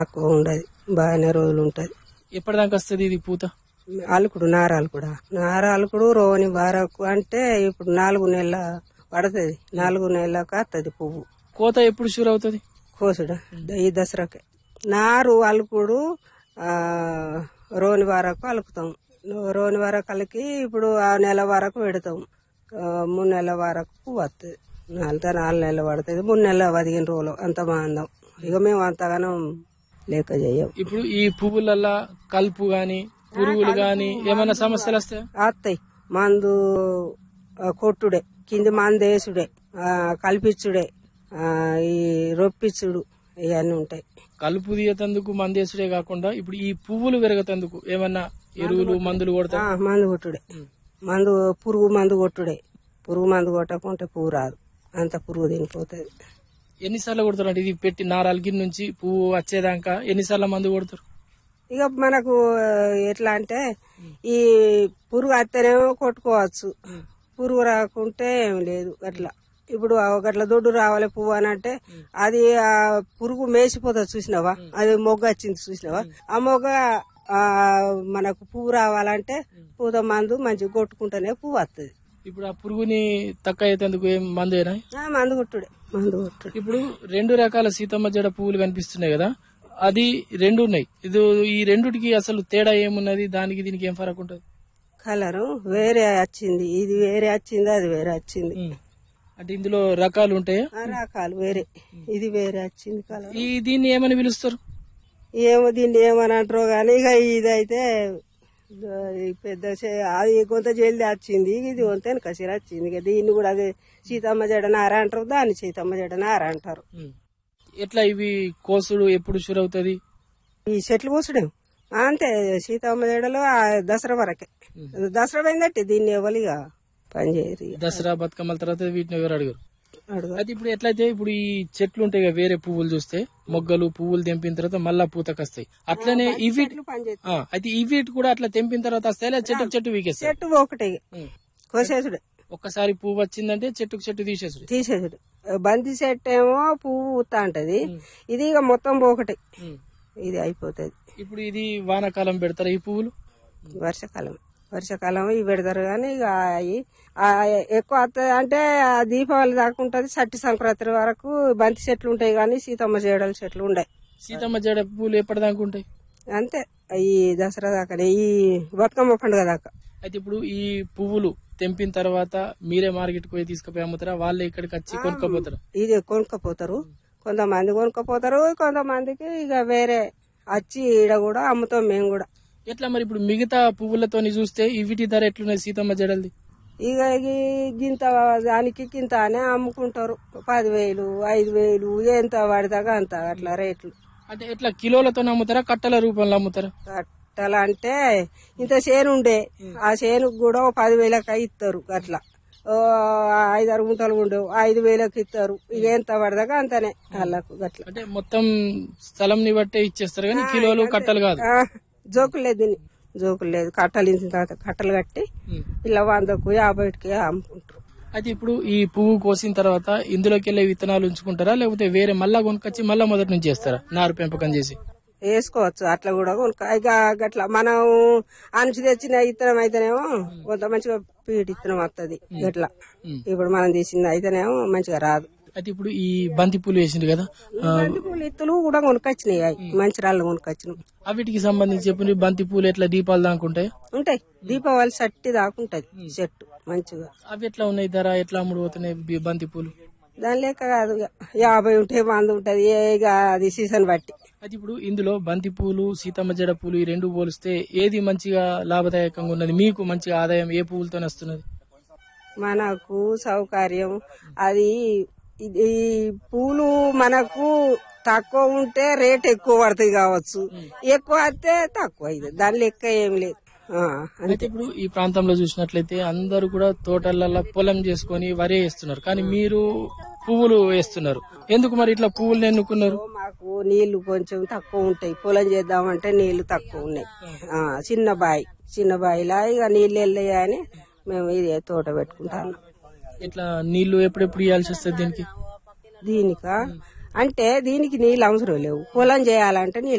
తక్కువ ఉండదు బాగానే రోజులు ఉంటది ఎప్పటిదాకా వస్తుంది ఇది పూత అలుకుడు నారాలు కూడా నారాలుకుడు రోని వరకు అంటే ఇప్పుడు నాలుగు నెలల పడుతుంది నాలుగు నెలలకు వస్తుంది పువ్వు కోత ఎప్పుడు షూర్ అవుతుంది కోసుడా ఈ దసరాకే నారు అలుకుడు ఆ, రోని వరకు అలుకుతాం రోని వరకు అలికి ఇప్పుడు ఆ నెల వరకు పెడతాం ఆ, మూడు నెలల వరకు పువ్వు వస్తుంది నాలుగు నాలుగు నెలలు పడుతుంది మూడు నెలల పదిహేను రోజులు అంత బాగుందాం ఇక మేము అంతగానో లేక చెయ్యం ఇప్పుడు ఈ పువ్వులల్లా కలుపు గాని పురుగులు గాని ఏమైనా సమస్యలు వస్తాయా వస్తాయి మందు ఆ, కొట్టుడే కింది మందు వేసుడే ఆ, కల్పించుడే ఆ, ఈ రొప్పించుడు ఇవన్నీ ఉంటాయి కలుపు తీయతందుకు మందేసుడే కాకుండా ఇప్పుడు ఈ పువ్వులు పెరగతందుకు ఏమన్నా ఎరువులు మందులు కొడతా ఆ, మందు కొట్టుడే మందు పురుగు మందు కొట్టుడే పురుగు మందు కొట్టకుంటే పువ్వు రాదు అంత పురుగు తినిపోతుంది ఎన్నిసార్లు కొడతారు అంటే ఇది పెట్టి నారాలకి నుంచి పువ్వు వచ్చేదాకా ఎన్నిసార్లు మందు కొడతారు ఇక మనకు ఆ, ఎట్లా అంటే ఈ పురుగు అత్తనేమో కొట్టుకోవచ్చు పురుగు రాకుంటే ఏం లేదు అట్లా ఇప్పుడు ఆ గట్ల దొడ్డు రావాలి పువ్వు అని అంటే అది ఆ పురుగు మేసిపోతుంది చూసినావా అది మొగ్గ వచ్చింది చూసినావా ఆ మొగ్గ ఆ, మనకు పువ్వు రావాలంటే పూత మందు మంచిగా కొట్టుకుంటేనే పువ్వు వస్తుంది ఇప్పుడు ఆ పురుగుని తక్కువ అయ్యేందుకు ఏం మందు అయినా మందు కొట్టుడే మందు కొట్టుడే ఇప్పుడు రెండు రకాల సీతమ్మ జడ పువ్వులు కనిపిస్తున్నాయి కదా అది రెండు ఉన్నాయి ఇది ఈ రెండుటికి అసలు తేడా ఏమున్నది దానికి దీనికి ఏం ఫరక్ ఉంటుంది కలరు వేరే వచ్చింది ఇది వేరే వచ్చింది అది వేరే వచ్చింది అంటే ఇందులో రకాలు ఉంటాయా ఆ రకాలు వేరే ఇది వేరే వచ్చింది కలర్ ఈ దీన్ని ఏమని పిలుస్తారు ఏమో దీన్ని ఏమని అంటారో కానీ ఇక ఇదైతే ఆ, ఈ పెద్ద చే- అది కొంత జల్ది వచ్చింది ఇది కొంత వెనకసిరి వచ్చింది ఇక దీన్ని కూడా అదే సీతమ్మ జడ నార అంటారు దాన్ని సీతమ్మ జడ నార అంటారు ఎట్లా ఇవి కోసుడు ఎప్పుడు షురు అవుతుంది ఈ చెట్లు కూసుడే అంతే సీతమ్మ జడలో ఆ దసరా వరకే దసరా పోయిందట్టి దీన్ని ఎవరిగా పని చేయరు ఇక. దసరా బతుకమ్మల తర్వాత వీటిని ఎవరు అడగరు అడుగు అయితే ఇప్పుడు ఎట్లయితే ఇప్పుడు ఈ చెట్లు ఉంటాయి కదా వేరే పువ్వులు చూస్తే మొగ్గలు పువ్వులు తెంపిన తర్వాత మళ్ళా పూతకొస్తాయి అట్లనే ఇవి చెట్లు పని చేస్తాయి ఆ, అయితే ఇవి కూడా అట్లా తెంపిన తర్వాత వస్తాయి లేదా చెట్టుకు చెట్టు వీకేస్తాయి చెట్టు ఒకటే ఇక. కోసేసుడే ఒక్కసారి పువ్వు వచ్చిందంటే చెట్టుకు చెట్టు తీసేసుడు తీసేసుడు బంతి చెట్టు ఏమో పువ్వు ఊతా ఉంటది ఇది ఇక మొత్తం ఒకటి ఇది అయిపోతుంది ఇప్పుడు ఇది వానాకాలం పెడతారా ఈ పువ్వులు వర్షాకాలం వర్షాకాలం ఇవి పెడతారు కానీ ఇక అవి ఆ ఎక్కువ వస్తుంది అంటే ఆ దీపావళి దాకా ఉంటుంది సట్టి సంక్రాంతి వరకు బంతి చెట్లు ఉంటాయి కానీ సీతమ్మ చేయడల చెట్లు ఉండయి సీతమ్మ జడ పువ్వులు ఎప్పటిదాకా ఉంటాయి అంతే ఈ దసరా దాకా ఈ బతుకమ్మ పండుగ దాకా అయితే ఇప్పుడు ఈ పువ్వులు తెంపిన తర్వాత మీరే మార్కెట్ పోయి తీసుకుపోయి అమ్ముతారా వాళ్ళే ఇక్కడికి వచ్చి కొనుక్కోపోతారా ఇది కొనుక్కపోతారు కొంతమంది కొనుక్కపోతారు కొంతమందికి ఇక వేరే వచ్చి ఈడ కూడా అమ్ముతాం మేము కూడా ఎట్లా మరి ఇప్పుడు మిగతా పువ్వులతోని చూస్తే ఇవిటి ధర ఎట్లున్నాయి సీతమ్మ జడల్ది ఇక ఈ గింత దానికి గింత అని అమ్ముకుంటారు పదివేలు ఐదు వేలు ఎంత పడతాగా అంత అట్లా రేట్లు అంటే ఎట్లా కిలోలతో అమ్ముతారా కట్టల రూపంలో అమ్ముతారా కట్టాలంటే ఇంత చేను ఉండే ఆ చేనుకు కూడా ఓ పదివేలకు ఇస్తారు అట్లా ఓ ఐదారు గుంటలు ఉండవు ఐదు వేలకు ఇస్తారు ఇక ఎంత పడదాకా అంతనే వాళ్ళకు అట్లా అంటే మొత్తం స్థలంని బట్టే ఇచ్చేస్తారు కానీ కిలోలు కట్టలు కాదు ఆ, జోకులు లేదు దీన్ని జోకులు లేదు కట్టలు ఇంచిన తర్వాత కట్టలు కట్టి ఇలా వందకు యాభైకి అమ్ముకుంటారు అయితే ఇప్పుడు ఈ పువ్వు కోసిన తర్వాత ఇందులోకి వెళ్ళే విత్తనాలు ఉంచుకుంటారా లేకపోతే వేరే మళ్ళా కొనుకొచ్చి మళ్ళా మొదటి నుంచి చేస్తారా నారు పెంపకం చేసి వేసుకోవచ్చు అట్లా కూడా కొనుక్కో ఇక గట్లా మనం అనుచి తెచ్చిన ఇత్తనం అయితేనేమో కొంత మంచిగా పీటి ఇత్తనం వస్తుంది గట్లా ఇప్పుడు మనం తీసింది అయితేనేమో మంచిగా రాదు అయితే ఇప్పుడు ఈ బంతి పూలు వేసిండు కదా ఆ, బంతి పూలు ఇత్తులు కూడా కొనుకొచ్చినాయి అవి మంచి రాళ్ళు కొనుకొచ్చినాం అవిటికి సంబంధించి చెప్పిన బంతి పూలు ఎట్లా దీపాలు దాకుంటాయి ఉంటాయి దీపావళి సట్టి దాకుంటది చెట్టు మంచిగా అవి ఎట్లా ఉన్నాయి ధర ఎట్లా అమ్ముడు పోతున్నాయి బి- బంతి పూలు దాని లెక్క కాదు ఇక. యాభై ఉంటే వంద ఉంటది ఏ ఇక అది సీజన్ బట్టి అయితే ఇప్పుడు ఇందులో బంతి పూలు సీతమ్మ జడ పూలు ఈ రెండు పోలిస్తే ఏది మంచిగా లాభదాయకంగా ఉన్నది మీకు మంచిగా ఆదాయం ఏ పువ్వులతో వస్తున్నది మనకు సౌకర్యం అది ఇది పూలు మనకు తక్కువ ఉంటే రేట్ ఎక్కువ పడుతుంది కావచ్చు ఎక్కువ అయితే తక్కువ ఇది దాని లెక్క ఏం లేదు ఆ, అయితే ఇప్పుడు ఈ ప్రాంతంలో చూసినట్లయితే అందరూ కూడా తోటలలో పొలం చేసుకొని వరే వేస్తున్నారు కానీ మీరు పువ్వులు వేస్తున్నారు ఎందుకు మరి ఇట్లా పువ్వులు ఎన్నుకున్నారు మాకు నీళ్లు కొంచెం తక్కువ ఉంటాయి పొలం చేద్దామంటే నీళ్లు తక్కువ ఉన్నాయి ఆ, చిన్న బావి చిన్న బావిలా ఇక నీళ్ళు వెళ్ళాయి అని మేము ఇది తోట పెట్టుకుంటాను ఇట్లా నీళ్లు ఎప్పుడెప్పుడు ఇవ్వాల్సి వస్తుంది దీనికి దీనిక అంటే దీనికి నీళ్ళు అవసరం లేవు పొలం చేయాలంటే నీళ్ళు